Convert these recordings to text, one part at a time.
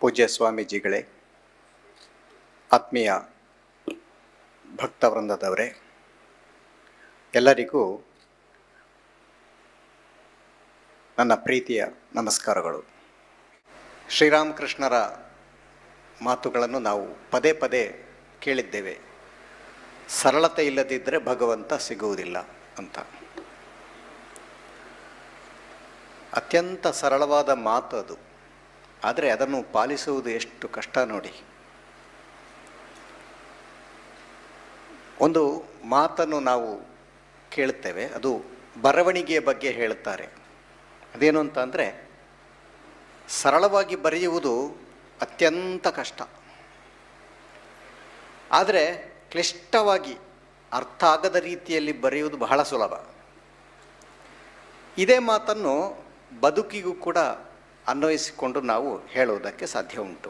ಪೂಜ್ಯ ಸ್ವಾಮೀಜಿಗಳೇ ಆತ್ಮೀಯ ಭಕ್ತವೃಂದದವರೇ ಎಲ್ಲರಿಗೂ ನನ್ನ ಪ್ರೀತಿಯ ನಮಸ್ಕಾರಗಳು ಶ್ರೀರಾಮಕೃಷ್ಣರ ಮಾತುಗಳನ್ನು ನಾವು ಪದೇ ಪದೇ ಕೇಳಿದ್ದೇವೆ ಸರಳತೆ ಇಲ್ಲದಿದ್ದರೆ ಭಗವಂತ ಸಿಗುವುದಿಲ್ಲ ಅಂತ ಅತ್ಯಂತ ಸರಳವಾದ ಮಾತು ಅದು ಆದರೆ ಅದನ್ನು ಪಾಲಿಸುವುದು ಎಷ್ಟು ಕಷ್ಟ ನೋಡಿ ಒಂದು ಮಾತನ್ನು ನಾವು ಕೇಳುತ್ತೇವೆ ಅದು ಬರವಣಿಗೆಯ ಬಗ್ಗೆ ಹೇಳುತ್ತಾರೆ ಅದೇನು ಅಂತ ಅಂದರೆ ಸರಳವಾಗಿ ಬರೆಯುವುದು ಅತ್ಯಂತ ಕಷ್ಟ ಆದರೆ ಕ್ಲಿಷ್ಟವಾಗಿ ಅರ್ಥ ಆಗದ ರೀತಿಯಲ್ಲಿ ಬರೆಯುವುದು ಬಹಳ ಸುಲಭ ಇದೇ ಮಾತನ್ನು ಬದುಕಿಗೂ ಕೂಡ ಅನ್ವಯಿಸಿಕೊಂಡು ನಾವು ಹೇಳುವುದಕ್ಕೆ ಸಾಧ್ಯ ಉಂಟು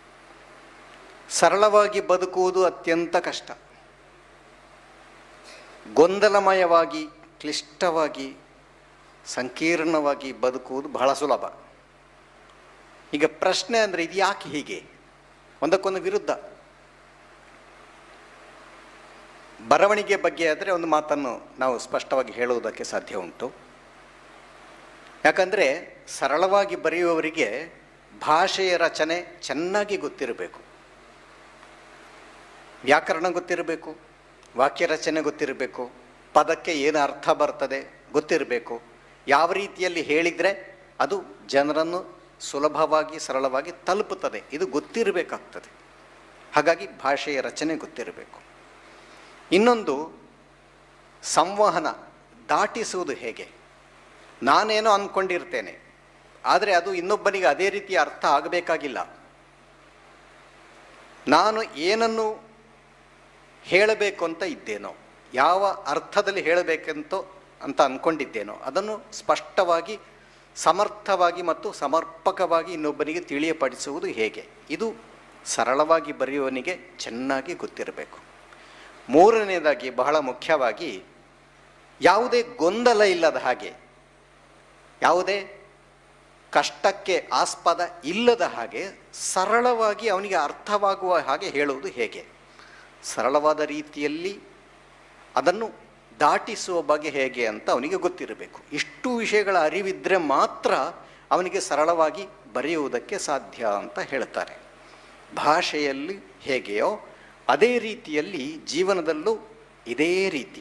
ಸರಳವಾಗಿ ಬದುಕುವುದು ಅತ್ಯಂತ ಕಷ್ಟ ಗೊಂದಲಮಯವಾಗಿ ಕ್ಲಿಷ್ಟವಾಗಿ ಸಂಕೀರ್ಣವಾಗಿ ಬದುಕುವುದು ಬಹಳ ಸುಲಭ ಈಗ ಪ್ರಶ್ನೆ ಅಂದರೆ ಇದು ಯಾಕೆ ಹೀಗೆ ಒಂದಕ್ಕೊಂದು ವಿರುದ್ಧ ಬರವಣಿಗೆ ಬಗ್ಗೆ ಆದರೆ ಒಂದು ಮಾತನ್ನು ನಾವು ಸ್ಪಷ್ಟವಾಗಿ ಹೇಳುವುದಕ್ಕೆ ಸಾಧ್ಯ ಉಂಟು ಯಾಕಂದರೆ ಸರಳವಾಗಿ ಬರೆಯುವವರಿಗೆ ಭಾಷೆಯ ರಚನೆ ಚೆನ್ನಾಗಿ ಗೊತ್ತಿರಬೇಕು ವ್ಯಾಕರಣ ಗೊತ್ತಿರಬೇಕು ವಾಕ್ಯ ರಚನೆ ಗೊತ್ತಿರಬೇಕು ಪದಕ್ಕೆ ಏನು ಅರ್ಥ ಬರ್ತದೆ ಗೊತ್ತಿರಬೇಕು ಯಾವ ರೀತಿಯಲ್ಲಿ ಹೇಳಿದರೆ ಅದು ಜನರನ್ನು ಸುಲಭವಾಗಿ ಸರಳವಾಗಿ ತಲುಪುತ್ತದೆ ಇದು ಗೊತ್ತಿರಬೇಕಾಗ್ತದೆ ಹಾಗಾಗಿ ಭಾಷೆಯ ರಚನೆ ಗೊತ್ತಿರಬೇಕು ಇನ್ನೊಂದು ಸಂವಹನ ದಾಟಿಸುವುದು ಹೇಗೆ ನಾನೇನೋ ಅಂದ್ಕೊಂಡಿರ್ತೇನೆ ಆದರೆ ಅದು ಇನ್ನೊಬ್ಬನಿಗೆ ಅದೇ ರೀತಿಯ ಅರ್ಥ ಆಗಬೇಕಾಗಿಲ್ಲ ನಾನು ಏನನ್ನು ಹೇಳಬೇಕು ಅಂತ ಇದ್ದೇನೋ ಯಾವ ಅರ್ಥದಲ್ಲಿ ಹೇಳಬೇಕಂತೋ ಅಂತ ಅಂದ್ಕೊಂಡಿದ್ದೇನೋ ಅದನ್ನು ಸ್ಪಷ್ಟವಾಗಿ ಸಮರ್ಥವಾಗಿ ಮತ್ತು ಸಮರ್ಪಕವಾಗಿ ಇನ್ನೊಬ್ಬನಿಗೆ ತಿಳಿಯಪಡಿಸುವುದು ಹೇಗೆ ಇದು ಸರಳವಾಗಿ ಬರೆಯುವವನಿಗೆ ಚೆನ್ನಾಗಿ ಗೊತ್ತಿರಬೇಕು ಮೂರನೇದಾಗಿ ಬಹಳ ಮುಖ್ಯವಾಗಿ ಯಾವುದೇ ಗೊಂದಲ ಇಲ್ಲದ ಹಾಗೆ ಯಾವುದೇ ಕಷ್ಟಕ್ಕೆ ಆಸ್ಪದ ಇಲ್ಲದ ಹಾಗೆ ಸರಳವಾಗಿ ಅವನಿಗೆ ಅರ್ಥವಾಗುವ ಹಾಗೆ ಹೇಳುವುದು ಹೇಗೆ ಸರಳವಾದ ರೀತಿಯಲ್ಲಿ ಅದನ್ನು ದಾಟಿಸುವ ಬಗ್ಗೆ ಹೇಗೆ ಅಂತ ಅವನಿಗೆ ಗೊತ್ತಿರಬೇಕು ಇಷ್ಟು ವಿಷಯಗಳ ಅರಿವಿದ್ದರೆ ಮಾತ್ರ ಅವನಿಗೆ ಸರಳವಾಗಿ ಬರೆಯುವುದಕ್ಕೆ ಸಾಧ್ಯ ಅಂತ ಹೇಳ್ತಾರೆ ಭಾಷೆಯಲ್ಲಿ ಹೇಗೆಯೋ ಅದೇ ರೀತಿಯಲ್ಲಿ ಜೀವನದಲ್ಲೂ ಇದೇ ರೀತಿ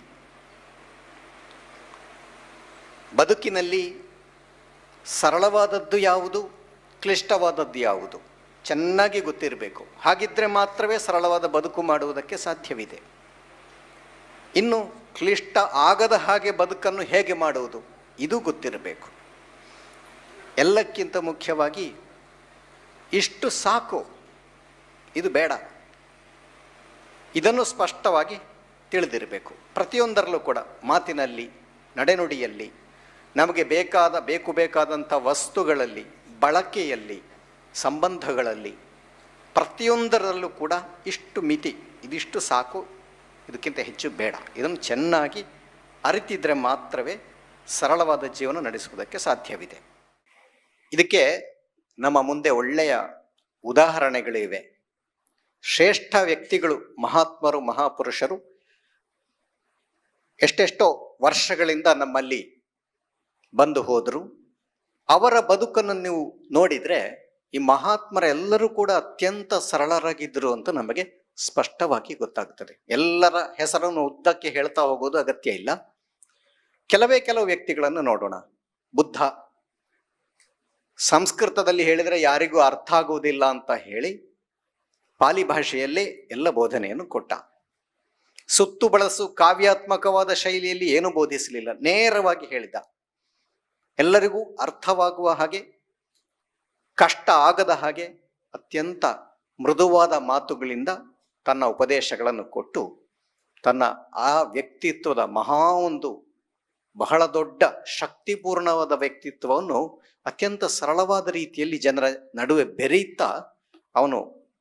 ಬದುಕಿನಲ್ಲಿ ಸರಳವಾದದ್ದು ಯಾವುದು ಕ್ಲಿಷ್ಟವಾದದ್ದು ಯಾವುದು ಚೆನ್ನಾಗಿ ಗೊತ್ತಿರಬೇಕು ಹಾಗಿದ್ದರೆ ಮಾತ್ರವೇ ಸರಳವಾದ ಬದುಕು ಮಾಡುವುದಕ್ಕೆ ಸಾಧ್ಯವಿದೆ ಇನ್ನು ಕ್ಲಿಷ್ಟ ಆಗದ ಹಾಗೆ ಬದುಕನ್ನು ಹೇಗೆ ಮಾಡುವುದು ಇದು ಗೊತ್ತಿರಬೇಕು ಎಲ್ಲಕ್ಕಿಂತ ಮುಖ್ಯವಾಗಿ ಇಷ್ಟು ಸಾಕು ಇದು ಬೇಡ ಇದನ್ನು ಸ್ಪಷ್ಟವಾಗಿ ತಿಳಿದಿರಬೇಕು ಪ್ರತಿಯೊಂದರಲ್ಲೂ ಕೂಡ ಮಾತಿನಲ್ಲಿ ನಡೆನುಡಿಯಲ್ಲಿ ನಮಗೆ ಬೇಕಾದ ಬೇಕು ಬೇಕಾದಂಥ ವಸ್ತುಗಳಲ್ಲಿ ಬಳಕೆಯಲ್ಲಿ ಸಂಬಂಧಗಳಲ್ಲಿ ಪ್ರತಿಯೊಂದರಲ್ಲೂ ಕೂಡ ಇಷ್ಟು ಮಿತಿ ಇದಿಷ್ಟು ಸಾಕು ಇದಕ್ಕಿಂತ ಹೆಚ್ಚು ಬೇಡ ಇದನ್ನು ಚೆನ್ನಾಗಿ ಅರಿತಿದ್ರೆ ಮಾತ್ರವೇ ಸರಳವಾದ ಜೀವನ ನಡೆಸುವುದಕ್ಕೆ ಸಾಧ್ಯವಿದೆ ಇದಕ್ಕೆ ನಮ್ಮ ಮುಂದೆ ಒಳ್ಳೆಯ ಉದಾಹರಣೆಗಳಿವೆ ಶ್ರೇಷ್ಠ ವ್ಯಕ್ತಿಗಳು ಮಹಾತ್ಮರು ಮಹಾಪುರುಷರು ಎಷ್ಟೆಷ್ಟೋ ವರ್ಷಗಳಿಂದ ನಮ್ಮಲ್ಲಿ ಬಂದು ಹೋದರು ಅವರ ಬದುಕನ್ನು ನೀವು ನೋಡಿದರೆ ಈ ಮಹಾತ್ಮರೆಲ್ಲರೂ ಕೂಡ ಅತ್ಯಂತ ಸರಳರಾಗಿದ್ದರು ಅಂತ ನಮಗೆ ಸ್ಪಷ್ಟವಾಗಿ ಗೊತ್ತಾಗ್ತದೆ ಎಲ್ಲರ ಹೆಸರನ್ನು ಉದ್ದಕ್ಕೆ ಹೇಳ್ತಾ ಹೋಗೋದು ಅಗತ್ಯ ಇಲ್ಲ ಕೆಲವೇ ಕೆಲವು ವ್ಯಕ್ತಿಗಳನ್ನು ನೋಡೋಣ ಬುದ್ಧ ಸಂಸ್ಕೃತದಲ್ಲಿ ಹೇಳಿದರೆ ಯಾರಿಗೂ ಅರ್ಥ ಆಗುವುದಿಲ್ಲ ಅಂತ ಹೇಳಿ ಪಾಲಿ ಭಾಷೆಯಲ್ಲೇ ಎಲ್ಲ ಬೋಧನೆಯನ್ನು ಕೊಟ್ಟ ಸುತ್ತು ಬಳಸು ಕಾವ್ಯಾತ್ಮಕವಾದ ಶೈಲಿಯಲ್ಲಿ ಏನು ಬೋಧಿಸಲಿಲ್ಲ ನೇರವಾಗಿ ಹೇಳಿದ ಎಲ್ಲರಿಗೂ ಅರ್ಥವಾಗುವ ಹಾಗೆ ಕಷ್ಟ ಆಗದ ಹಾಗೆ ಅತ್ಯಂತ ಮೃದುವಾದ ಮಾತುಗಳಿಂದ ತನ್ನ ಉಪದೇಶಗಳನ್ನು ಕೊಟ್ಟು ತನ್ನ ಆ ವ್ಯಕ್ತಿತ್ವದ ಮಹಾ ಒಂದು ಬಹಳ ದೊಡ್ಡ ಶಕ್ತಿಪೂರ್ಣವಾದ ವ್ಯಕ್ತಿತ್ವವನ್ನು ಅತ್ಯಂತ ಸರಳವಾದ ರೀತಿಯಲ್ಲಿ ಜನರ ನಡುವೆ ಬೆರೆಯುತ್ತಾ ಅವನು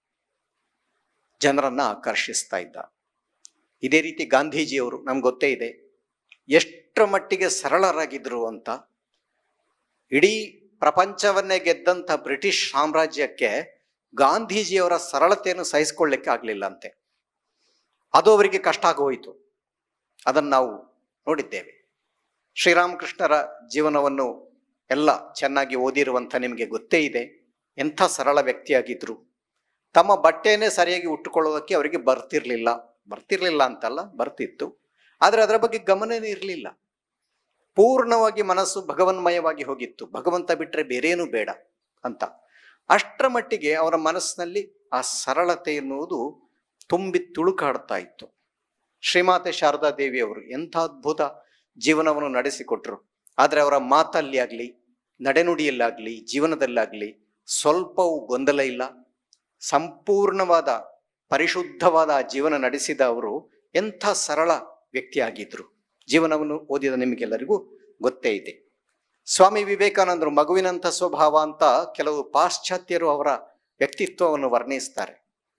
ಜನರನ್ನ ಆಕರ್ಷಿಸ್ತಾ ಇದ್ದ ಇದೇ ರೀತಿ ಗಾಂಧೀಜಿಯವರು ನಮ್ಗೆ ಗೊತ್ತೇ ಇದೆ ಎಷ್ಟರ ಮಟ್ಟಿಗೆ ಸರಳರಾಗಿದ್ರು ಅಂತ ಇಡೀ ಪ್ರಪಂಚವನ್ನೇ ಗೆದ್ದಂಥ ಬ್ರಿಟಿಷ್ ಸಾಮ್ರಾಜ್ಯಕ್ಕೆ ಗಾಂಧೀಜಿಯವರ ಸರಳತೆಯನ್ನು ಸಹಿಸಿಕೊಳ್ಳಿಕ್ಕೆ ಆಗಲಿಲ್ಲ ಅಂತೆ ಅದು ಅವರಿಗೆ ಕಷ್ಟ ಆಗೋಯಿತು ಅದನ್ನು ನಾವು ನೋಡಿದ್ದೇವೆ ಶ್ರೀರಾಮಕೃಷ್ಣರ ಜೀವನವನ್ನು ಎಲ್ಲ ಚೆನ್ನಾಗಿ ಓದಿರುವಂಥ ನಿಮಗೆ ಗೊತ್ತೇ ಇದೆ ಎಂಥ ಸರಳ ವ್ಯಕ್ತಿಯಾಗಿದ್ರು ತಮ್ಮ ಬಟ್ಟೆನೇ ಸರಿಯಾಗಿ ಉಟ್ಟುಕೊಳ್ಳೋದಕ್ಕೆ ಅವರಿಗೆ ಬರ್ತಿರ್ಲಿಲ್ಲ ಬರ್ತಿರ್ಲಿಲ್ಲ ಅಂತಲ್ಲ ಬರ್ತಿತ್ತು ಆದರೆ ಅದರ ಬಗ್ಗೆ ಗಮನನೇ ಇರಲಿಲ್ಲ ಪೂರ್ಣವಾಗಿ ಮನಸ್ಸು ಭಗವನ್ಮಯವಾಗಿ ಹೋಗಿತ್ತು ಭಗವಂತ ಬಿಟ್ಟರೆ ಬೇರೇನೂ ಬೇಡ ಅಂತ ಅಷ್ಟರ ಮಟ್ಟಿಗೆ ಅವರ ಮನಸ್ಸಿನಲ್ಲಿ ಆ ಸರಳತೆ ಎನ್ನುವುದು ತುಂಬಿ ತುಳುಕಾಡ್ತಾ ಇತ್ತು ಶ್ರೀಮಾತೆ ಶಾರದಾ ದೇವಿಯವರು ಎಂಥ ಅದ್ಭುತ ಜೀವನವನ್ನು ನಡೆಸಿಕೊಟ್ರು ಆದರೆ ಅವರ ಮಾತಲ್ಲಿ ಆಗಲಿ ನಡೆನುಡಿಯಲ್ಲಾಗಲಿ ಜೀವನದಲ್ಲಾಗಲಿ ಸ್ವಲ್ಪವೂ ಗೊಂದಲ ಇಲ್ಲ ಸಂಪೂರ್ಣವಾದ ಪರಿಶುದ್ಧವಾದ ಆ ಜೀವನ ನಡೆಸಿದ ಅವರು ಎಂಥ ಸರಳ ವ್ಯಕ್ತಿಯಾಗಿದ್ರು ಜೀವನವನ್ನು ಓದಿದ ನಿಮಗೆಲ್ಲರಿಗೂ ಗೊತ್ತೇ ಇದೆ ಸ್ವಾಮಿ ವಿವೇಕಾನಂದರು ಮಗುವಿನಂಥ ಸ್ವಭಾವ ಅಂತ ಕೆಲವು ಪಾಶ್ಚಾತ್ಯರು ಅವರ ವ್ಯಕ್ತಿತ್ವವನ್ನು ವರ್ಣಿಸ್ತಾರೆ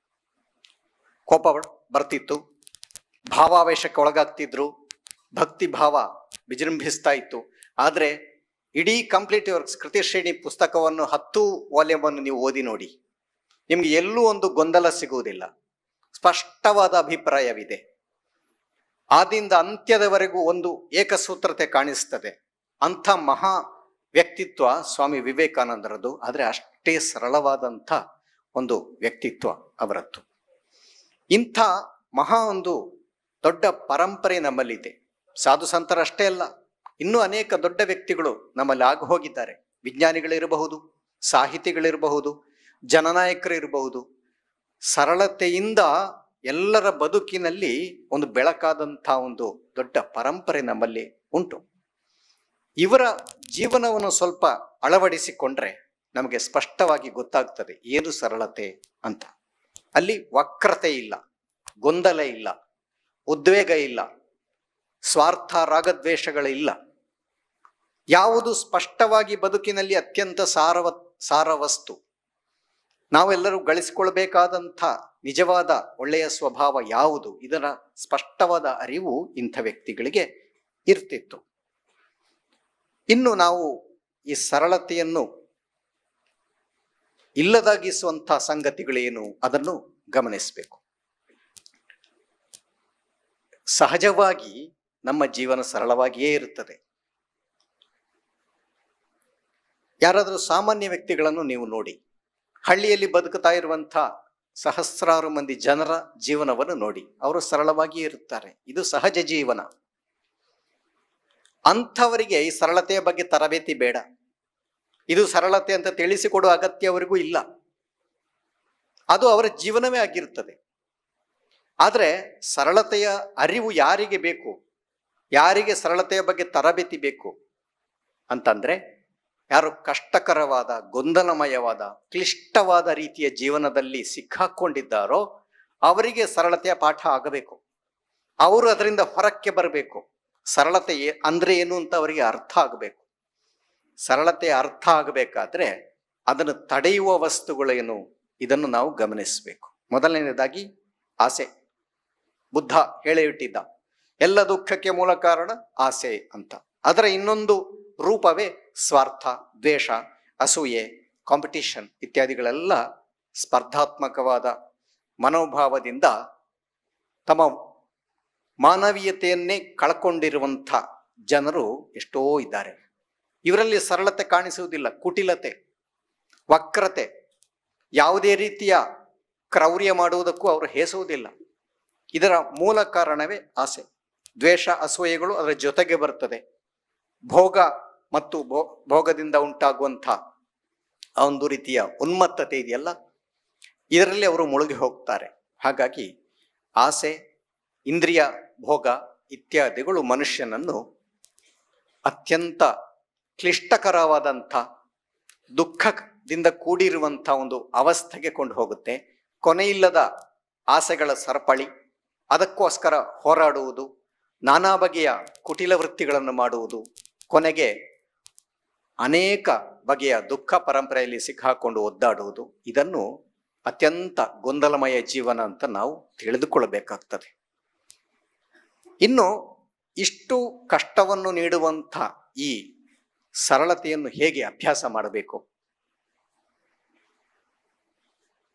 ಕೋಪ ಬರ್- ಬರ್ತಿತ್ತು ಭಾವಾವೇಶಕ್ಕೆ ಒಳಗಾಗ್ತಿದ್ರು ಭಕ್ತಿ ಭಾವ ವಿಜೃಂಭಿಸ್ತಾ ಇತ್ತು ಆದರೆ ಇಡೀ ಕಂಪ್ಲೀಟ್ ವರ್ಕ್ಸ್ ಕೃತಿ ಶ್ರೇಣಿ ಪುಸ್ತಕವನ್ನು ಹತ್ತು ವಾಲ್ಯೂಮನ್ನು ನೀವು ಓದಿ ನೋಡಿ ನಿಮ್ಗೆ ಎಲ್ಲೂ ಒಂದು ಗೊಂದಲ ಸಿಗುವುದಿಲ್ಲ ಸ್ಪಷ್ಟವಾದ ಅಭಿಪ್ರಾಯವಿದೆ ಆದಿಂದ ಅಂತ್ಯದವರೆಗೂ ಒಂದು ಏಕಸೂತ್ರತೆ ಕಾಣಿಸ್ತದೆ ಅಂಥ ಮಹಾ ವ್ಯಕ್ತಿತ್ವ ಸ್ವಾಮಿ ವಿವೇಕಾನಂದರದು ಆದರೆ ಅಷ್ಟೇ ಸರಳವಾದಂಥ ಒಂದು ವ್ಯಕ್ತಿತ್ವ ಅವರದ್ದು ಇಂಥ ಮಹಾ ಒಂದು ದೊಡ್ಡ ಪರಂಪರೆ ನಮ್ಮಲ್ಲಿದೆ ಸಾಧು ಸಂತರಷ್ಟೇ ಅಲ್ಲ ಇನ್ನೂ ಅನೇಕ ದೊಡ್ಡ ವ್ಯಕ್ತಿಗಳು ನಮ್ಮಲ್ಲಿ ಆಗಿ ಹೋಗಿದ್ದಾರೆ ವಿಜ್ಞಾನಿಗಳಿರಬಹುದು ಸಾಹಿತಿಗಳಿರಬಹುದು ಜನನಾಯಕರು ಇರಬಹುದು ಸರಳತೆಯಿಂದ ಎಲ್ಲರ ಬದುಕಿನಲ್ಲಿ ಒಂದು ಬೆಳಕಾದಂಥ ಒಂದು ದೊಡ್ಡ ಪರಂಪರೆ ನಮ್ಮಲ್ಲಿ ಉಂಟು ಇವರ ಜೀವನವನ್ನು ಸ್ವಲ್ಪ ಅಳವಡಿಸಿಕೊಂಡ್ರೆ ನಮಗೆ ಸ್ಪಷ್ಟವಾಗಿ ಗೊತ್ತಾಗ್ತದೆ ಏನು ಸರಳತೆ ಅಂತ ಅಲ್ಲಿ ವಕ್ರತೆ ಇಲ್ಲ ಗೊಂದಲ ಇಲ್ಲ ಉದ್ವೇಗ ಇಲ್ಲ ಸ್ವಾರ್ಥ ರಾಗದ್ವೇಷಗಳಿಲ್ಲ ಯಾವುದು ಸ್ಪಷ್ಟವಾಗಿ ಬದುಕಿನಲ್ಲಿ ಅತ್ಯಂತ ಸಾರವ ಸಾರವಸ್ತು ನಾವೆಲ್ಲರೂ ಗಳಿಸಿಕೊಳ್ಬೇಕಾದಂಥ ನಿಜವಾದ ಒಳ್ಳೆಯ ಸ್ವಭಾವ ಯಾವುದು ಇದರ ಸ್ಪಷ್ಟವಾದ ಅರಿವು ಇಂಥ ವ್ಯಕ್ತಿಗಳಿಗೆ ಇರ್ತಿತ್ತು ಇನ್ನು ನಾವು ಈ ಸರಳತೆಯನ್ನು ಇಲ್ಲದಾಗಿಸುವಂಥ ಸಂಗತಿಗಳೇನು ಅದನ್ನು ಗಮನಿಸಬೇಕು ಸಹಜವಾಗಿ ನಮ್ಮ ಜೀವನ ಸರಳವಾಗಿಯೇ ಇರುತ್ತದೆ ಯಾರಾದರೂ ಸಾಮಾನ್ಯ ವ್ಯಕ್ತಿಗಳನ್ನು ನೀವು ನೋಡಿ ಹಳ್ಳಿಯಲ್ಲಿ ಬದುಕುತ್ತಾ ಇರುವಂಥ ಸಹಸ್ರಾರು ಮಂದಿ ಜನರ ಜೀವನವನ್ನು ನೋಡಿ ಅವರು ಸರಳವಾಗಿಯೇ ಇರುತ್ತಾರೆ ಇದು ಸಹಜ ಜೀವನ ಅಂಥವರಿಗೆ ಈ ಸರಳತೆಯ ಬಗ್ಗೆ ತರಬೇತಿ ಬೇಡ ಇದು ಸರಳತೆ ಅಂತ ತಿಳಿಸಿಕೊಡುವ ಅಗತ್ಯ ಅವರಿಗೂ ಇಲ್ಲ ಅದು ಅವರ ಜೀವನವೇ ಆಗಿರುತ್ತದೆ ಆದರೆ ಸರಳತೆಯ ಅರಿವು ಯಾರಿಗೆ ಬೇಕು ಯಾರಿಗೆ ಸರಳತೆಯ ಬಗ್ಗೆ ತರಬೇತಿ ಬೇಕು ಅಂತಂದ್ರೆ ಯಾರು ಕಷ್ಟಕರವಾದ ಗೊಂದಲಮಯವಾದ ಕ್ಲಿಷ್ಟವಾದ ರೀತಿಯ ಜೀವನದಲ್ಲಿ ಸಿಕ್ಕಾಕೊಂಡಿದ್ದಾರೋ ಅವರಿಗೆ ಸರಳತೆಯ ಪಾಠ ಆಗಬೇಕು ಅವರು ಅದರಿಂದ ಹೊರಕ್ಕೆ ಬರಬೇಕು ಸರಳತೆ ಏ- ಅಂದ್ರೆ ಏನು ಅಂತ ಅವರಿಗೆ ಅರ್ಥ ಆಗಬೇಕು ಸರಳತೆಯ ಅರ್ಥ ಆಗಬೇಕಾದ್ರೆ ಅದನ್ನು ತಡೆಯುವ ವಸ್ತುಗಳೇನು ಇದನ್ನು ನಾವು ಗಮನಿಸಬೇಕು ಮೊದಲನೇದಾಗಿ ಆಸೆ ಬುದ್ಧ ಹೇಳೇ ಇಟ್ಟಿದ್ದ ಎಲ್ಲ ದುಃಖಕ್ಕೆ ಮೂಲ ಕಾರಣ ಆಸೆ ಅಂತ ಅದರ ಇನ್ನೊಂದು ರೂಪವೇ ಸ್ವಾರ್ಥ ದ್ವೇಷ ಅಸೂಯೆ ಕಾಂಪಿಟಿಷನ್ ಇತ್ಯಾದಿಗಳೆಲ್ಲ ಸ್ಪರ್ಧಾತ್ಮಕವಾದ ಮನೋಭಾವದಿಂದ ತಮ್ಮ ಮಾನವೀಯತೆಯನ್ನೇ ಕಳ್ಕೊಂಡಿರುವಂಥ ಜನರು ಎಷ್ಟೋ ಇದ್ದಾರೆ ಇವರಲ್ಲಿ ಸರಳತೆ ಕಾಣಿಸುವುದಿಲ್ಲ ಕುಟಿಲತೆ ವಕ್ರತೆ ಯಾವುದೇ ರೀತಿಯ ಕ್ರೌರ್ಯ ಮಾಡುವುದಕ್ಕೂ ಅವರು ಹೇಸುವುದಿಲ್ಲ ಇದರ ಮೂಲ ಕಾರಣವೇ ಆಸೆ ದ್ವೇಷ ಅಸೂಯೆಗಳು ಅದರ ಜೊತೆಗೆ ಬರ್ತದೆ ಭೋಗ ಮತ್ತು ಭೋ- ಭೋಗದಿಂದ ಉಂಟಾಗುವಂಥ ಆ ಒಂದು ರೀತಿಯ ಉನ್ಮತ್ತತೆ ಇದೆಯಲ್ಲ ಇದರಲ್ಲಿ ಅವರು ಮುಳುಗಿ ಹೋಗ್ತಾರೆ ಹಾಗಾಗಿ ಆಸೆ ಇಂದ್ರಿಯ ಭೋಗ ಇತ್ಯಾದಿಗಳು ಮನುಷ್ಯನನ್ನು ಅತ್ಯಂತ ಕ್ಲಿಷ್ಟಕರವಾದಂಥ ದುಃಖದಿಂದ ಕೂಡಿರುವಂಥ ಒಂದು ಅವಸ್ಥೆಗೆ ಕೊಂಡು ಹೋಗುತ್ತೆ ಕೊನೆಯಿಲ್ಲದ ಆಸೆಗಳ ಸರಪಳಿ ಅದಕ್ಕೋಸ್ಕರ ಹೋರಾಡುವುದು ನಾನಾ ಬಗೆಯ ಕುಟಿಲ ವೃತ್ತಿಗಳನ್ನು ಮಾಡುವುದು ಕೊನೆಗೆ ಅನೇಕ ಬಗೆಯ ದುಃಖ ಪರಂಪರೆಯಲ್ಲಿ ಸಿಕ್ಕಾಕೊಂಡು ಒದ್ದಾಡುವುದು ಇದನ್ನು ಅತ್ಯಂತ ಗೊಂದಲಮಯ ಜೀವನ ಅಂತ ನಾವು ತಿಳಿದುಕೊಳ್ಳಬೇಕಾಗ್ತದೆ ಇನ್ನು ಇಷ್ಟು ಕಷ್ಟವನ್ನು ನೀಡುವಂಥ ಈ ಸರಳತೆಯನ್ನು ಹೇಗೆ ಅಭ್ಯಾಸ ಮಾಡಬೇಕು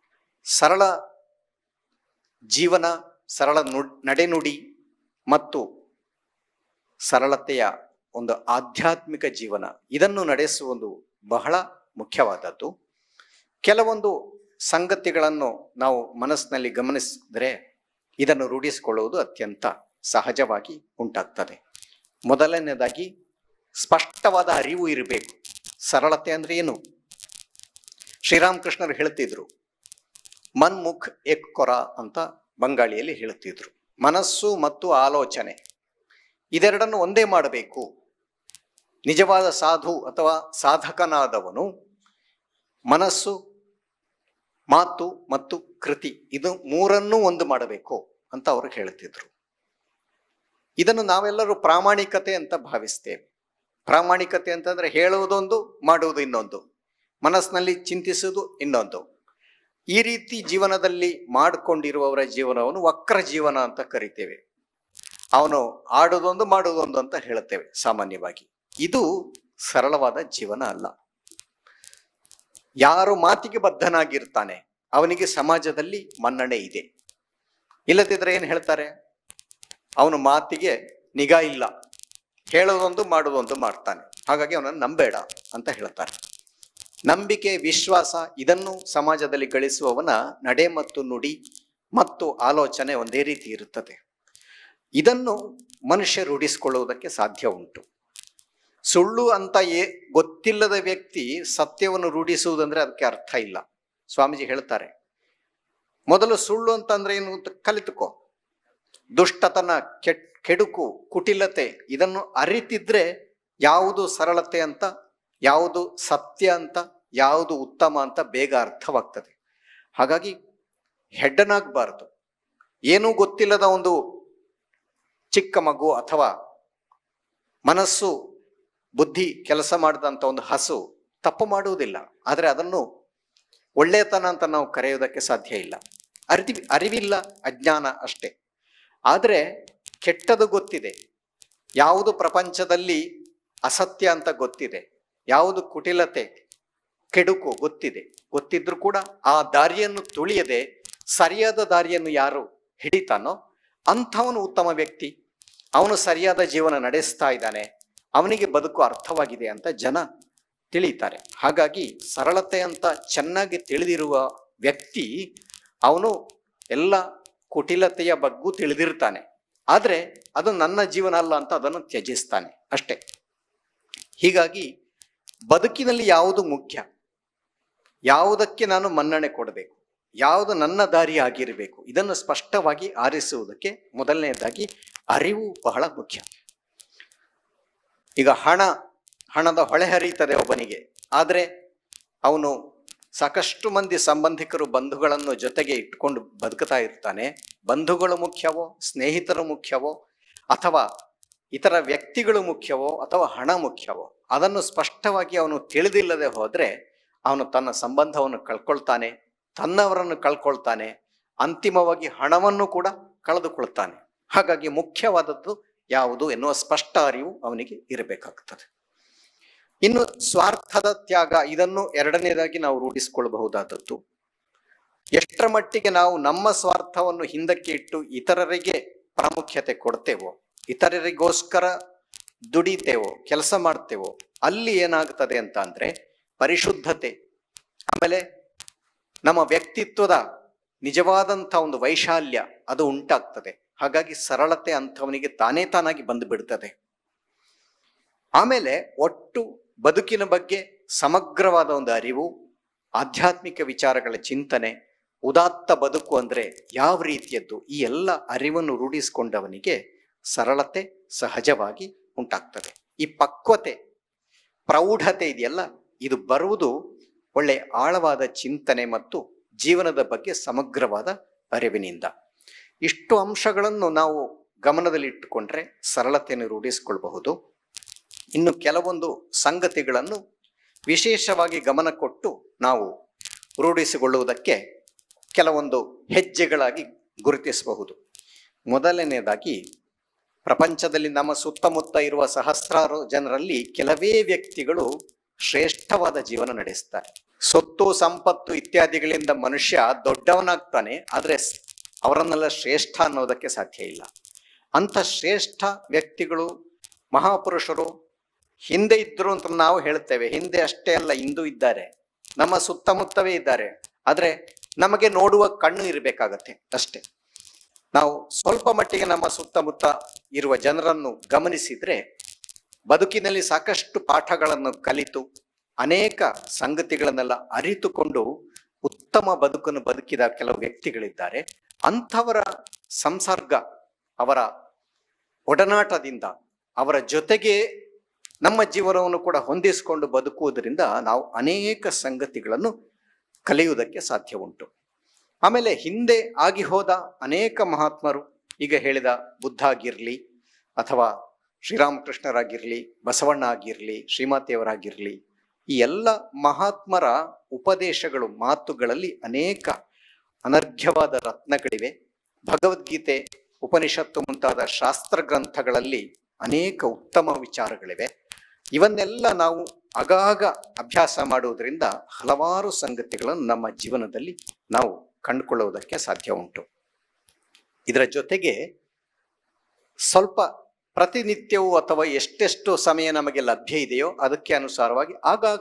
ಸರಳ ಜೀವನ ಸರಳ ನು- ನಡೆನುಡಿ ಮತ್ತು ಸರಳತೆಯ ಒಂದು ಆಧ್ಯಾತ್ಮಿಕ ಜೀವನ ಇದನ್ನು ನಡೆಸುವುದು ಬಹಳ ಮುಖ್ಯವಾದದ್ದು ಕೆಲವೊಂದು ಸಂಗತಿಗಳನ್ನು ನಾವು ಮನಸ್ಸಿನಲ್ಲಿ ಗಮನಿಸಿದ್ರೆ ಇದನ್ನು ರೂಢಿಸಿಕೊಳ್ಳುವುದು ಅತ್ಯಂತ ಸಹಜವಾಗಿ ಉಂಟಾಗ್ತದೆ ಮೊದಲನೇದಾಗಿ ಸ್ಪಷ್ಟವಾದ ಅರಿವು ಇರಬೇಕು ಸರಳತೆ ಅಂದ್ರೆ ಏನು ಶ್ರೀರಾಮಕೃಷ್ಣರು ಹೇಳ್ತಿದ್ರು ಮನ್ಮುಖ್ ಎಕ್ ಕೊರ ಅಂತ ಬಂಗಾಳಿಯಲ್ಲಿ ಹೇಳ್ತಿದ್ರು ಮನಸ್ಸು ಮತ್ತು ಆಲೋಚನೆ ಇದೆರಡನ್ನು ಒಂದೇ ಮಾಡಬೇಕು ನಿಜವಾದ ಸಾಧು ಅಥವಾ ಸಾಧಕನಾದವನು ಮನಸ್ಸು ಮಾತು ಮತ್ತು ಕೃತಿ ಇದು ಮೂರನ್ನೂ ಒಂದು ಮಾಡಬೇಕು ಅಂತ ಅವರು ಹೇಳ್ತಿದ್ರು ಇದನ್ನು ನಾವೆಲ್ಲರೂ ಪ್ರಾಮಾಣಿಕತೆ ಅಂತ ಭಾವಿಸ್ತೇವೆ ಪ್ರಾಮಾಣಿಕತೆ ಅಂತಂದ್ರೆ ಹೇಳುವುದೊಂದು ಮಾಡುವುದು ಇನ್ನೊಂದು ಮನಸ್ಸಿನಲ್ಲಿ ಚಿಂತಿಸುವುದು ಇನ್ನೊಂದು ಈ ರೀತಿ ಜೀವನದಲ್ಲಿ ಮಾಡಿಕೊಂಡಿರುವವರ ಜೀವನವನ್ನು ವಕ್ರ ಜೀವನ ಅಂತ ಕರಿತೇವೆ ಅವನು ಆಡುವುದೊಂದು ಮಾಡುವುದೊಂದು ಅಂತ ಹೇಳುತ್ತೇವೆ ಸಾಮಾನ್ಯವಾಗಿ ಇದು ಸರಳವಾದ ಜೀವನ ಅಲ್ಲ ಯಾರು ಮಾತಿಗೆ ಬದ್ಧನಾಗಿರ್ತಾನೆ ಅವನಿಗೆ ಸಮಾಜದಲ್ಲಿ ಮನ್ನಣೆ ಇದೆ ಇಲ್ಲದಿದ್ರೆ ಏನು ಹೇಳ್ತಾರೆ ಅವನು ಮಾತಿಗೆ ನಿಗಾ ಇಲ್ಲ ಹೇಳೋದೊಂದು ಮಾಡುವುದೊಂದು ಮಾಡ್ತಾನೆ ಹಾಗಾಗಿ ಅವನನ್ನು ನಂಬೇಡ ಅಂತ ಹೇಳ್ತಾರೆ ನಂಬಿಕೆ ವಿಶ್ವಾಸ ಇದನ್ನು ಸಮಾಜದಲ್ಲಿ ಗಳಿಸುವವನ ನಡೆ ಮತ್ತು ನುಡಿ ಮತ್ತು ಆಲೋಚನೆ ಒಂದೇ ರೀತಿ ಇರುತ್ತದೆ ಇದನ್ನು ಮನುಷ್ಯ ರೂಢಿಸಿಕೊಳ್ಳುವುದಕ್ಕೆ ಸಾಧ್ಯ ಉಂಟು ಸುಳ್ಳು ಅಂತ ಏ ಗೊತ್ತಿಲ್ಲದ ವ್ಯಕ್ತಿ ಸತ್ಯವನ್ನು ರೂಢಿಸುವುದಂದ್ರೆ ಅದಕ್ಕೆ ಅರ್ಥ ಇಲ್ಲ ಸ್ವಾಮೀಜಿ ಹೇಳ್ತಾರೆ ಮೊದಲು ಸುಳ್ಳು ಅಂತಂದ್ರೆ ಏನು ಅಂತ ಕಲಿತುಕೋ ದುಷ್ಟತನ ಕೆಟ್ ಕೆಡುಕು ಕುಟಿಲತೆ ಇದನ್ನು ಅರಿತಿದ್ರೆ ಯಾವುದು ಸರಳತೆ ಅಂತ ಯಾವುದು ಸತ್ಯ ಅಂತ ಯಾವುದು ಉತ್ತಮ ಅಂತ ಬೇಗ ಅರ್ಥವಾಗ್ತದೆ ಹಾಗಾಗಿ ಹೆಡ್ಡನಾಗಬಾರದು ಏನೂ ಗೊತ್ತಿಲ್ಲದ ಒಂದು ಚಿಕ್ಕ ಮಗು ಅಥವಾ ಮನಸ್ಸು ಬುದ್ಧಿ ಕೆಲಸ ಮಾಡಿದಂಥ ಒಂದು ಹಸು ತಪ್ಪು ಮಾಡುವುದಿಲ್ಲ ಆದರೆ ಅದನ್ನು ಒಳ್ಳೆಯತನ ಅಂತ ನಾವು ಕರೆಯೋದಕ್ಕೆ ಸಾಧ್ಯ ಇಲ್ಲ ಅರಿವಿ ಅರಿವಿಲ್ಲ ಅಜ್ಞಾನ ಅಷ್ಟೇ ಆದರೆ ಕೆಟ್ಟದು ಗೊತ್ತಿದೆ ಯಾವುದು ಪ್ರಪಂಚದಲ್ಲಿ ಅಸತ್ಯ ಅಂತ ಗೊತ್ತಿದೆ ಯಾವುದು ಕುಟಿಲತೆ ಕೆಡುಕು ಗೊತ್ತಿದೆ ಗೊತ್ತಿದ್ರೂ ಕೂಡ ಆ ದಾರಿಯನ್ನು ತುಳಿಯದೆ ಸರಿಯಾದ ದಾರಿಯನ್ನು ಯಾರು ಹಿಡಿತಾನೋ ಅಂಥವನು ಉತ್ತಮ ವ್ಯಕ್ತಿ ಅವನು ಸರಿಯಾದ ಜೀವನ ನಡೆಸ್ತಾ ಇದ್ದಾನೆ ಅವನಿಗೆ ಬದುಕು ಅರ್ಥವಾಗಿದೆ ಅಂತ ಜನ ತಿಳಿತಾರೆ ಹಾಗಾಗಿ ಸರಳತೆ ಅಂತ ಚೆನ್ನಾಗಿ ತಿಳಿದಿರುವ ವ್ಯಕ್ತಿ ಅವನು ಎಲ್ಲ ಕುಟಿಲತೆಯ ಬಗ್ಗೂ ತಿಳಿದಿರ್ತಾನೆ ಆದರೆ ಅದು ನನ್ನ ಜೀವನ ಅಲ್ಲ ಅಂತ ಅದನ್ನು ತ್ಯಜಿಸ್ತಾನೆ ಅಷ್ಟೇ ಹೀಗಾಗಿ ಬದುಕಿನಲ್ಲಿ ಯಾವುದು ಮುಖ್ಯ ಯಾವುದಕ್ಕೆ ನಾನು ಮನ್ನಣೆ ಕೊಡಬೇಕು ಯಾವುದು ನನ್ನ ದಾರಿ ಆಗಿರಬೇಕು ಇದನ್ನು ಸ್ಪಷ್ಟವಾಗಿ ಆರಿಸುವುದಕ್ಕೆ ಮೊದಲನೆಯದಾಗಿ ಅರಿವು ಬಹಳ ಮುಖ್ಯ ಈಗ ಹಣ ಹಣದ ಹೊಳೆ ಹರಿಯುತ್ತದೆ ಒಬ್ಬನಿಗೆ ಆದರೆ ಅವನು ಸಾಕಷ್ಟು ಮಂದಿ ಸಂಬಂಧಿಕರು ಬಂಧುಗಳನ್ನು ಜೊತೆಗೆ ಇಟ್ಕೊಂಡು ಬದುಕುತ್ತಾ ಇರ್ತಾನೆ ಬಂಧುಗಳು ಮುಖ್ಯವೋ ಸ್ನೇಹಿತರು ಮುಖ್ಯವೋ ಅಥವಾ ಇತರ ವ್ಯಕ್ತಿಗಳು ಮುಖ್ಯವೋ ಅಥವಾ ಹಣ ಮುಖ್ಯವೋ ಅದನ್ನು ಸ್ಪಷ್ಟವಾಗಿ ಅವನು ತಿಳಿದಿಲ್ಲದೆ ಹೋದ್ರೆ ಅವನು ತನ್ನ ಸಂಬಂಧವನ್ನು ಕಳ್ಕೊಳ್ತಾನೆ ತನ್ನವರನ್ನು ಕಳ್ಕೊಳ್ತಾನೆ ಅಂತಿಮವಾಗಿ ಹಣವನ್ನು ಕೂಡ ಕಳೆದುಕೊಳ್ತಾನೆ ಹಾಗಾಗಿ ಮುಖ್ಯವಾದದ್ದು ಯಾವುದು ಎನ್ನುವ ಸ್ಪಷ್ಟ ಅರಿವು ಅವನಿಗೆ ಇರಬೇಕಾಗ್ತದೆ ಇನ್ನು ಸ್ವಾರ್ಥದ ತ್ಯಾಗ ಇದನ್ನು ಎರಡನೇದಾಗಿ ನಾವು ರೂಢಿಸಿಕೊಳ್ಳಬಹುದಾದದ್ದು ಎಷ್ಟರ ಮಟ್ಟಿಗೆ ನಾವು ನಮ್ಮ ಸ್ವಾರ್ಥವನ್ನು ಹಿಂದಕ್ಕೆ ಇಟ್ಟು ಇತರರಿಗೆ ಪ್ರಾಮುಖ್ಯತೆ ಕೊಡ್ತೇವೋ ಇತರರಿಗೋಸ್ಕರ ದುಡಿತೇವೋ ಕೆಲಸ ಮಾಡ್ತೇವೋ ಅಲ್ಲಿ ಏನಾಗ್ತದೆ ಅಂತ ಅಂದ್ರೆ ಪರಿಶುದ್ಧತೆ ಆಮೇಲೆ ನಮ್ಮ ವ್ಯಕ್ತಿತ್ವದ ನಿಜವಾದಂಥ ಒಂದು ವೈಶಾಲ್ಯ ಅದು ಉಂಟಾಗ್ತದೆ ಹಾಗಾಗಿ ಸರಳತೆ ಅಂಥವನಿಗೆ ತಾನೇ ತಾನಾಗಿ ಬಂದು ಬಿಡ್ತದೆ ಆಮೇಲೆ ಒಟ್ಟು ಬದುಕಿನ ಬಗ್ಗೆ ಸಮಗ್ರವಾದ ಒಂದು ಅರಿವು ಆಧ್ಯಾತ್ಮಿಕ ವಿಚಾರಗಳ ಚಿಂತನೆ ಉದಾತ್ತ ಬದುಕು ಅಂದ್ರೆ ಯಾವ ರೀತಿಯದ್ದು ಈ ಎಲ್ಲ ಅರಿವನ್ನು ರೂಢಿಸಿಕೊಂಡವನಿಗೆ ಸರಳತೆ ಸಹಜವಾಗಿ ಉಂಟಾಗ್ತದೆ ಈ ಪಕ್ವತೆ ಪ್ರೌಢತೆ ಇದೆಯಲ್ಲ ಇದು ಬರುವುದು ಒಳ್ಳೆ ಆಳವಾದ ಚಿಂತನೆ ಮತ್ತು ಜೀವನದ ಬಗ್ಗೆ ಸಮಗ್ರವಾದ ಅರಿವಿನಿಂದ ಇಷ್ಟು ಅಂಶಗಳನ್ನು ನಾವು ಗಮನದಲ್ಲಿಟ್ಟುಕೊಂಡ್ರೆ ಸರಳತೆಯನ್ನು ರೂಢಿಸಿಕೊಳ್ಬಹುದು ಇನ್ನು ಕೆಲವೊಂದು ಸಂಗತಿಗಳನ್ನು ವಿಶೇಷವಾಗಿ ಗಮನ ಕೊಟ್ಟು ನಾವು ರೂಢಿಸಿಕೊಳ್ಳುವುದಕ್ಕೆ ಕೆಲವೊಂದು ಹೆಜ್ಜೆಗಳಾಗಿ ಗುರುತಿಸಬಹುದು ಮೊದಲನೆಯದಾಗಿ ಪ್ರಪಂಚದಲ್ಲಿ ನಮ್ಮ ಸುತ್ತಮುತ್ತ ಇರುವ ಸಹಸ್ರಾರು ಜನರಲ್ಲಿ ಕೆಲವೇ ವ್ಯಕ್ತಿಗಳು ಶ್ರೇಷ್ಠವಾದ ಜೀವನ ನಡೆಸ್ತಾರೆ ಸೊತ್ತು ಸಂಪತ್ತು ಇತ್ಯಾದಿಗಳಿಂದ ಮನುಷ್ಯ ದೊಡ್ಡವನಾಗ್ತಾನೆ ಆದ್ರೆ ಸ್- ಅವರನ್ನೆಲ್ಲ ಶ್ರೇಷ್ಠ ಅನ್ನೋದಕ್ಕೆ ಸಾಧ್ಯ ಇಲ್ಲ ಅಂತ ಶ್ರೇಷ್ಠ ವ್ಯಕ್ತಿಗಳು ಮಹಾಪುರುಷರು ಹಿಂದೆ ಇದ್ರು ಅಂತ ನಾವು ಹೇಳ್ತೇವೆ ಹಿಂದೆ ಅಷ್ಟೇ ಅಲ್ಲ ಇಂದು ಇದ್ದಾರೆ ನಮ್ಮ ಸುತ್ತಮುತ್ತವೇ ಇದ್ದಾರೆ ಆದ್ರೆ ನಮಗೆ ನೋಡುವ ಕಣ್ಣು ಇರಬೇಕಾಗತ್ತೆ ಅಷ್ಟೇ ನಾವು ಸ್ವಲ್ಪ ಮಟ್ಟಿಗೆ ನಮ್ಮ ಸುತ್ತಮುತ್ತ ಇರುವ ಜನರನ್ನು ಗಮನಿಸಿದ್ರೆ ಬದುಕಿನಲ್ಲಿ ಸಾಕಷ್ಟು ಪಾಠಗಳನ್ನು ಕಲಿತು ಅನೇಕ ಸಂಗತಿಗಳನ್ನೆಲ್ಲ ಅರಿತುಕೊಂಡು ಉತ್ತಮ ಬದುಕನ್ನು ಬದುಕಿದ ಕೆಲವು ವ್ಯಕ್ತಿಗಳಿದ್ದಾರೆ ಅಂಥವರ ಸಂಸರ್ಗ ಅವರ ಒಡನಾಟದಿಂದ ಅವರ ಜೊತೆಗೆ ನಮ್ಮ ಜೀವನವನ್ನು ಕೂಡ ಹೊಂದಿಸಿಕೊಂಡು ಬದುಕುವುದರಿಂದ ನಾವು ಅನೇಕ ಸಂಗತಿಗಳನ್ನು ಕಲಿಯುವುದಕ್ಕೆ ಸಾಧ್ಯ ಉಂಟು ಆಮೇಲೆ ಹಿಂದೆ ಆಗಿ ಹೋದ ಅನೇಕ ಮಹಾತ್ಮರು ಈಗ ಹೇಳಿದ ಬುದ್ಧ ಆಗಿರ್ಲಿ ಅಥವಾ ಶ್ರೀರಾಮಕೃಷ್ಣರಾಗಿರ್ಲಿ ಬಸವಣ್ಣ ಆಗಿರ್ಲಿ ಶ್ರೀಮಾತೆಯವರಾಗಿರ್ಲಿ ಈ ಎಲ್ಲ ಮಹಾತ್ಮರ ಉಪದೇಶಗಳು ಮಾತುಗಳಲ್ಲಿ ಅನೇಕ ಅನರ್ಘ್ಯವಾದ ರತ್ನಗಳಿವೆ ಭಗವದ್ಗೀತೆ ಉಪನಿಷತ್ತು ಮುಂತಾದ ಶಾಸ್ತ್ರ ಗ್ರಂಥಗಳಲ್ಲಿ ಅನೇಕ ಉತ್ತಮ ವಿಚಾರಗಳಿವೆ ಇವನ್ನೆಲ್ಲ ನಾವು ಆಗಾಗ ಅಭ್ಯಾಸ ಮಾಡುವುದರಿಂದ ಹಲವಾರು ಸಂಗತಿಗಳನ್ನು ನಮ್ಮ ಜೀವನದಲ್ಲಿ ನಾವು ಕಂಡುಕೊಳ್ಳುವುದಕ್ಕೆ ಸಾಧ್ಯ ಉಂಟು ಇದರ ಜೊತೆಗೆ ಸ್ವಲ್ಪ ಪ್ರತಿನಿತ್ಯವೂ ಅಥವಾ ಎಷ್ಟೆಷ್ಟು ಸಮಯ ನಮಗೆ ಲಭ್ಯ ಇದೆಯೋ ಅದಕ್ಕೆ ಅನುಸಾರವಾಗಿ ಆಗಾಗ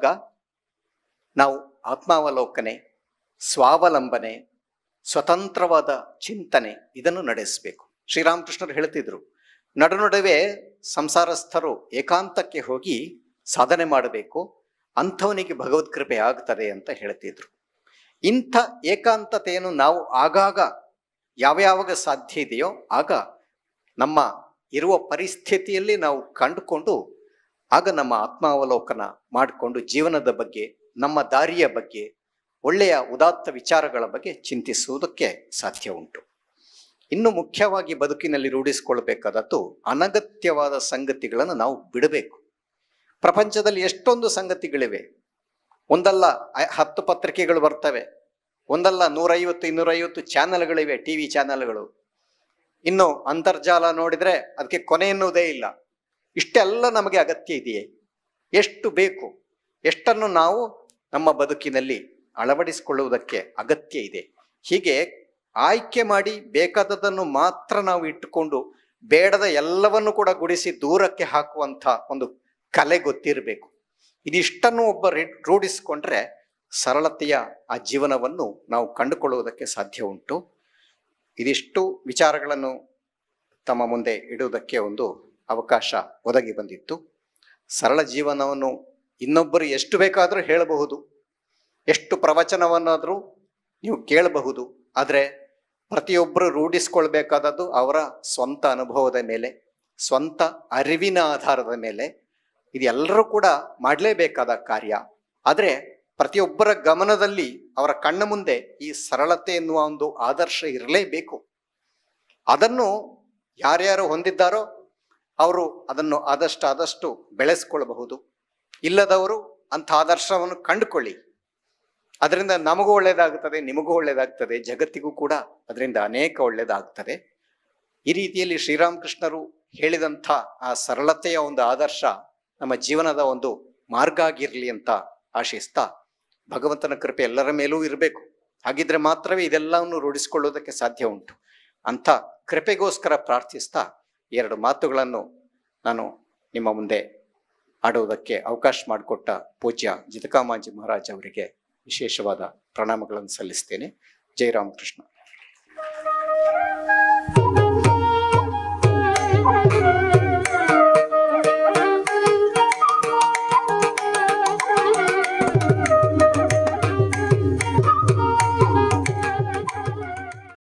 ನಾವು ಆತ್ಮಾವಲೋಕನೆ ಸ್ವಾವಲಂಬನೆ ಸ್ವತಂತ್ರವಾದ ಚಿಂತನೆ ಇದನ್ನು ನಡೆಸಬೇಕು ಶ್ರೀರಾಮಕೃಷ್ಣರು ಹೇಳ್ತಿದ್ರು ನಡುನಡುವೆ ಸಂಸಾರಸ್ಥರು ಏಕಾಂತಕ್ಕೆ ಹೋಗಿ ಸಾಧನೆ ಮಾಡಬೇಕು ಅಂಥವನಿಗೆ ಭಗವತ್ ಕೃಪೆ ಆಗ್ತದೆ ಅಂತ ಹೇಳ್ತಿದ್ರು ಇಂಥ ಏಕಾಂತತೆಯನ್ನು ನಾವು ಆಗಾಗ ಯಾವ್ಯಾವಾಗ ಸಾಧ್ಯ ಇದೆಯೋ ಆಗ ನಮ್ಮ ಇರುವ ಪರಿಸ್ಥಿತಿಯಲ್ಲಿ ನಾವು ಕಂಡುಕೊಂಡು ಆಗ ನಮ್ಮ ಆತ್ಮಾವಲೋಕನ ಮಾಡಿಕೊಂಡು ಜೀವನದ ಬಗ್ಗೆ ನಮ್ಮ ದಾರಿಯ ಬಗ್ಗೆ ಒಳ್ಳೆಯ ಉದಾತ್ತ ವಿಚಾರಗಳ ಬಗ್ಗೆ ಚಿಂತಿಸುವುದಕ್ಕೆ ಸಾಧ್ಯ ಉಂಟು ಇನ್ನು ಮುಖ್ಯವಾಗಿ ಬದುಕಿನಲ್ಲಿ ರೂಢಿಸಿಕೊಳ್ಬೇಕಾದದ್ದು ಅನಗತ್ಯವಾದ ಸಂಗತಿಗಳನ್ನು ನಾವು ಬಿಡಬೇಕು ಪ್ರಪಂಚದಲ್ಲಿ ಎಷ್ಟೊಂದು ಸಂಗತಿಗಳಿವೆ ಒಂದಲ್ಲ ಐ- ಹತ್ತು ಪತ್ರಿಕೆಗಳು ಬರ್ತವೆ ಒಂದಲ್ಲ ನೂರೈವತ್ತು ಇನ್ನೂರೈವತ್ತು ಚಾನೆಲ್ಗಳಿವೆ ಟಿ ವಿ ಚಾನೆಲ್ಗಳು ಇನ್ನು ಅಂತರ್ಜಾಲ ನೋಡಿದ್ರೆ ಅದಕ್ಕೆ ಕೊನೆ ಎನ್ನುವುದೇ ಇಲ್ಲ ಇಷ್ಟೆಲ್ಲ ನಮಗೆ ಅಗತ್ಯ ಇದೆಯೇ ಎಷ್ಟು ಬೇಕು ಎಷ್ಟನ್ನು ನಾವು ನಮ್ಮ ಬದುಕಿನಲ್ಲಿ ಅಳವಡಿಸಿಕೊಳ್ಳುವುದಕ್ಕೆ ಅಗತ್ಯ ಇದೆ ಹೀಗೆ ಆಯ್ಕೆ ಮಾಡಿ ಬೇಕಾದದನ್ನು ಮಾತ್ರ ನಾವು ಇಟ್ಟುಕೊಂಡು ಬೇಡದ ಎಲ್ಲವನ್ನು ಕೂಡ ಗುಡಿಸಿ ದೂರಕ್ಕೆ ಹಾಕುವಂಥ ಒಂದು ಕಲೆ ಗೊತ್ತಿರಬೇಕು ಇದಿಷ್ಟನ್ನು ಒಬ್ಬ ರಿ- ರೂಢಿಸಿಕೊಂಡ್ರೆ ಸರಳತೆಯ ಆ ಜೀವನವನ್ನು ನಾವು ಕಂಡುಕೊಳ್ಳುವುದಕ್ಕೆ ಸಾಧ್ಯ ಉಂಟು ಇದಿಷ್ಟು ವಿಚಾರಗಳನ್ನು ತಮ್ಮ ಮುಂದೆ ಇಡುವುದಕ್ಕೆ ಒಂದು ಅವಕಾಶ ಒದಗಿ ಬಂದಿತ್ತು ಸರಳ ಜೀವನವನ್ನು ಇನ್ನೊಬ್ಬರು ಎಷ್ಟು ಬೇಕಾದರೂ ಹೇಳಬಹುದು ಎಷ್ಟು ಪ್ರವಚನವನ್ನಾದರೂ ನೀವು ಕೇಳಬಹುದು ಆದರೆ ಪ್ರತಿಯೊಬ್ಬರು ರೂಢಿಸ್ಕೊಳ್ಬೇಕಾದದ್ದು ಅವರ ಸ್ವಂತ ಅನುಭವದ ಮೇಲೆ ಸ್ವಂತ ಅರಿವಿನ ಆಧಾರದ ಮೇಲೆ ಇದೆಲ್ಲರೂ ಕೂಡ ಮಾಡಲೇಬೇಕಾದ ಕಾರ್ಯ ಆದರೆ ಪ್ರತಿಯೊಬ್ಬರ ಗಮನದಲ್ಲಿ ಅವರ ಕಣ್ಣ ಮುಂದೆ ಈ ಸರಳತೆ ಎನ್ನುವ ಒಂದು ಆದರ್ಶ ಇರಲೇಬೇಕು ಅದನ್ನು ಯಾರ್ಯಾರು ಹೊಂದಿದ್ದಾರೋ ಅವರು ಅದನ್ನು ಆದಷ್ಟು ಆದಷ್ಟು ಬೆಳೆಸ್ಕೊಳ್ಬಹುದು ಇಲ್ಲದವರು ಅಂಥ ಆದರ್ಶವನ್ನು ಕಂಡುಕೊಳ್ಳಿ ಅದರಿಂದ ನಮಗೂ ಒಳ್ಳೆಯದಾಗುತ್ತದೆ ನಿಮಗೂ ಒಳ್ಳೆಯದಾಗ್ತದೆ ಜಗತ್ತಿಗೂ ಕೂಡ ಅದರಿಂದ ಅನೇಕ ಒಳ್ಳೆಯದಾಗ್ತದೆ ಈ ರೀತಿಯಲ್ಲಿ ಶ್ರೀರಾಮಕೃಷ್ಣರು ಹೇಳಿದಂಥ ಆ ಸರಳತೆಯ ಒಂದು ಆದರ್ಶ ನಮ್ಮ ಜೀವನದ ಒಂದು ಮಾರ್ಗ ಆಗಿರಲಿ ಅಂತ ಆಶಿಸ್ತಾ ಭಗವಂತನ ಕೃಪೆ ಎಲ್ಲರ ಮೇಲೂ ಇರಬೇಕು ಹಾಗಿದ್ರೆ ಮಾತ್ರವೇ ಇದೆಲ್ಲವನ್ನು ರೂಢಿಸಿಕೊಳ್ಳುವುದಕ್ಕೆ ಸಾಧ್ಯ ಉಂಟು ಅಂಥ ಕೃಪೆಗೋಸ್ಕರ ಪ್ರಾರ್ಥಿಸ್ತಾ ಎರಡು ಮಾತುಗಳನ್ನು ನಾನು ನಿಮ್ಮ ಮುಂದೆ ಆಡುವುದಕ್ಕೆ ಅವಕಾಶ ಮಾಡಿಕೊಟ್ಟ ಪೂಜ್ಯ ಜಿತಕಾಮಾಂಜಿ ಮಹಾರಾಜ್ ಅವರಿಗೆ ವಿಶೇಷವಾದ ಪ್ರಣಾಮಗಳನ್ನು ಸಲ್ಲಿಸ್ತೇನೆ ಜೈ ರಾಮಕೃಷ್ಣ